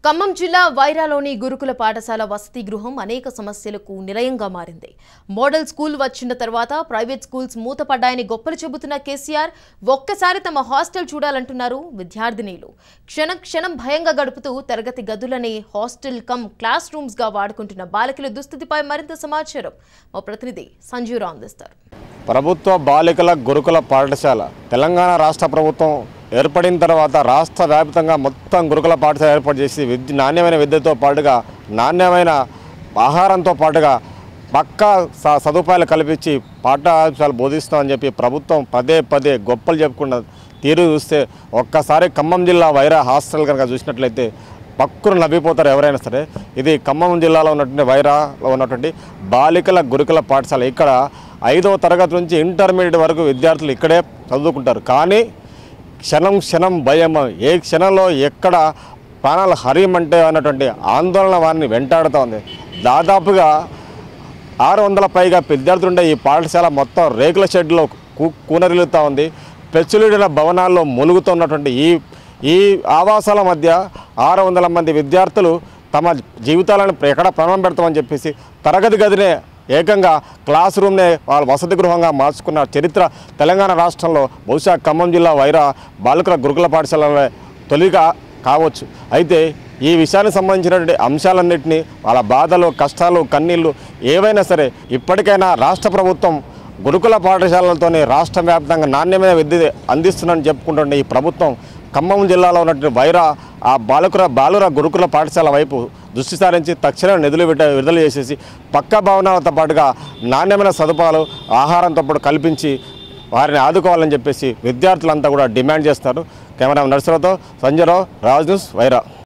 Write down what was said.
ఖమ్మం జిల్లా వైరాలోని గురుకుల పాఠశాల వసతి గృహం అనేక సమస్యలకు నిలయంగా మారింది మోడల్ స్కూల్ వచ్చిన తర్వాత ప్రైవేట్ స్కూల్స్ మూతపడ్డాయని గొప్పలు చెబుతున్న కేసీఆర్ ఒక్కసారి తమ హాస్టల్ చూడాలంటున్నారు విద్యార్థినీలు క్షణం క్షణం భయంగా గడుపుతూ తరగతి గదులని హాస్టల్ కమ్ క్లాస్ రూమ్స్ గా వాడుకుంటున్న బాలికల దుస్థితిపై మరింత సమాచారం మా ప్రతినిధి సంజీవరావు అందిస్తారు ప్రభుత్వ బాలికల గురుకుల పాఠశాల తెలంగాణ రాష్ట్ర ప్రభుత్వం ఏర్పడిన తర్వాత రాష్ట్ర వ్యాప్తంగా మొత్తం గురుకుల పాఠశాల ఏర్పాటు చేసి విద్య నాణ్యమైన విద్యతో పాటుగా నాణ్యమైన ఆహారంతో పాటుగా పక్కా స- సదుపాయాలు కల్పించి పాఠశాల బోధిస్తామని చెప్పి ప్రభుత్వం పదే పదే గొప్పలు చెప్పుకున్న తీరు చూస్తే ఒక్కసారి ఖమ్మం జిల్లా వైరా హాస్టల్ కనుక చూసినట్లయితే పక్కును నవ్విపోతారు ఎవరైనా సరే ఇది ఖమ్మం జిల్లాలో ఉన్నటువంటి వైరాలో ఉన్నటువంటి బాలికల గురుకుల పాఠశాల ఇక్కడ ఐదవ తరగతి నుంచి ఇంటర్మీడియట్ వరకు విద్యార్థులు ఇక్కడే చదువుకుంటారు కానీ క్షణం క్షణం భయం ఏ క్షణంలో ఎక్కడ ప్రాణాలు హరియమంటే అన్నటువంటి ఆందోళన వారిని వెంటాడుతూ ఉంది దాదాపుగా ఆరు వందల పైగా విద్యార్థులు ఉండే ఈ పాఠశాల మొత్తం రేకుల షెడ్లో కూ కూనరిల్లుతూ ఉంది పెచ్చులుడిన భవనాల్లో ములుగుతున్నటువంటి ఈ ఈ ఆవాసాల మధ్య ఆరు వందల మంది విద్యార్థులు తమ జీవితాలను ఎక్కడ ప్రాణం పెడతామని చెప్పేసి తరగతి గదినే ఏకంగా క్లాస్ రూమ్నే వాళ్ళ వసతి గృహంగా మార్చుకున్న చరిత్ర తెలంగాణ రాష్ట్రంలో బహుశా ఖమ్మం జిల్లా వైరా బాలికల గురుకుల పాఠశాలలో తొలిగా కావచ్చు అయితే ఈ విషయానికి సంబంధించినటువంటి అంశాలన్నింటినీ వాళ్ళ బాధలు కష్టాలు కన్నీళ్లు ఏవైనా సరే ఇప్పటికైనా రాష్ట్ర ప్రభుత్వం గురుకుల పాఠశాలలతోనే రాష్ట్ర వ్యాప్తంగా నాణ్యమైన విద్య అందిస్తుందని చెప్పుకుంటుండే ఈ ప్రభుత్వం ఖమ్మం జిల్లాలో ఉన్నటువంటి వైరా ఆ బాలకుల బాలుర గురుకుల పాఠశాల వైపు దృష్టి సారించి తక్షణం నిధులు విట విడుదల చేసేసి పక్క భవనాలతో పాటుగా నాణ్యమైన సదుపాయాలు ఆహారంతో పాటు కల్పించి వారిని ఆదుకోవాలని చెప్పేసి విద్యార్థులంతా కూడా డిమాండ్ చేస్తారు కెమెరా నర్సులతో సంజయరావు రాజ్ న్యూస్ వైరా